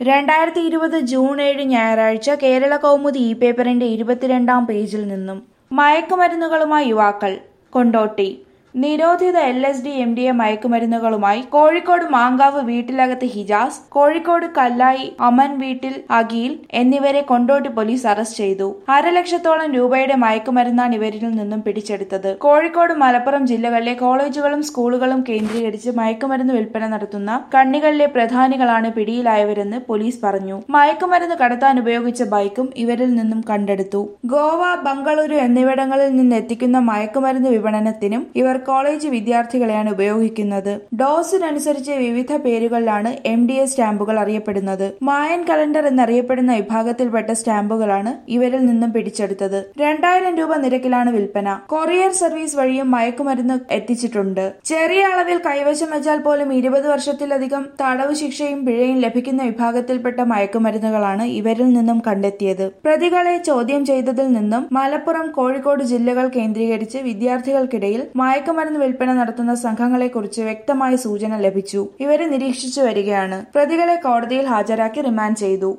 രണ്ടായിരത്തി ഇരുപത് ജൂൺ ഏഴ് ഞായറാഴ്ച കേരള കൗമുദി ഇ പേപ്പറിന്റെ ഇരുപത്തിരണ്ടാം പേജിൽ നിന്നും മയക്കുമരുന്നുകളുമായി യുവാക്കൾ കൊണ്ടോട്ടി നിരോധിത L S D M D M മയക്കുമരുന്നുകളുമായി കോഴിക്കോട് മാങ്കാവ് വീട്ടിലകത്ത് ഹിജാസ് കോഴിക്കോട് കല്ലായി അമൻ വീട്ടിൽ അഖീൽ എന്നിവരെ കൊണ്ടോട്ടി പോലീസ് അറസ്റ്റ് ചെയ്തു അരലക്ഷത്തോളം രൂപയുടെ മയക്കുമരുന്നാണ് ഇവരിൽ നിന്നും പിടിച്ചെടുത്തത് കോഴിക്കോട് മലപ്പുറം ജില്ലകളിലെ കോളേജുകളും സ്കൂളുകളും കേന്ദ്രീകരിച്ച് മയക്കുമരുന്ന് വിൽപ്പന നടത്തുന്ന കണ്ണികളിലെ പ്രധാനികളാണ് പിടിയിലായവരെന്ന് പോലീസ് പറഞ്ഞു മയക്കുമരുന്ന് കടത്താൻ ഉപയോഗിച്ച ബൈക്കും ഇവരിൽ നിന്നും കണ്ടെടുത്തു ഗോവ ബംഗളൂരു എന്നിവിടങ്ങളിൽ നിന്ന് എത്തിക്കുന്ന മയക്കുമരുന്ന് വിപണനത്തിനും ഇവർ കോളേജ് വിദ്യാർത്ഥികളെയാണ് ഉപയോഗിക്കുന്നത് ഡോസിനനുസരിച്ച് വിവിധ പേരുകളിലാണ് എം ഡി എ സ്റ്റാമ്പുകൾ അറിയപ്പെടുന്നത് മായൻ കലണ്ടർ എന്നറിയപ്പെടുന്ന വിഭാഗത്തിൽപ്പെട്ട സ്റ്റാമ്പുകളാണ് ഇവരിൽ നിന്നും പിടിച്ചെടുത്തത് രണ്ടായിരം രൂപ നിരക്കിലാണ് വിൽപ്പന കൊറിയർ സർവീസ് വഴിയും മയക്കുമരുന്ന് എത്തിച്ചിട്ടുണ്ട് ചെറിയ അളവിൽ കൈവശം വെച്ചാൽ പോലും ഇരുപത് വർഷത്തിലധികം തടവ് ശിക്ഷയും പിഴയും ലഭിക്കുന്ന വിഭാഗത്തിൽപ്പെട്ട മയക്കുമരുന്നുകളാണ് ഇവരിൽ നിന്നും കണ്ടെത്തിയത് പ്രതികളെ ചോദ്യം ചെയ്തതിൽ നിന്നും മലപ്പുറം കോഴിക്കോട് ജില്ലകൾ കേന്ദ്രീകരിച്ച് വിദ്യാർത്ഥികൾക്കിടയിൽ മയക്കുമരുന്ന് വിൽപ്പന നടത്തുന്ന സംഘങ്ങളെക്കുറിച്ച് വ്യക്തമായ സൂചന ലഭിച്ചു ഇവരെ നിരീക്ഷിച്ചു വരികയാണ് പ്രതികളെ കോടതിയിൽ ഹാജരാക്കി റിമാൻഡ് ചെയ്തു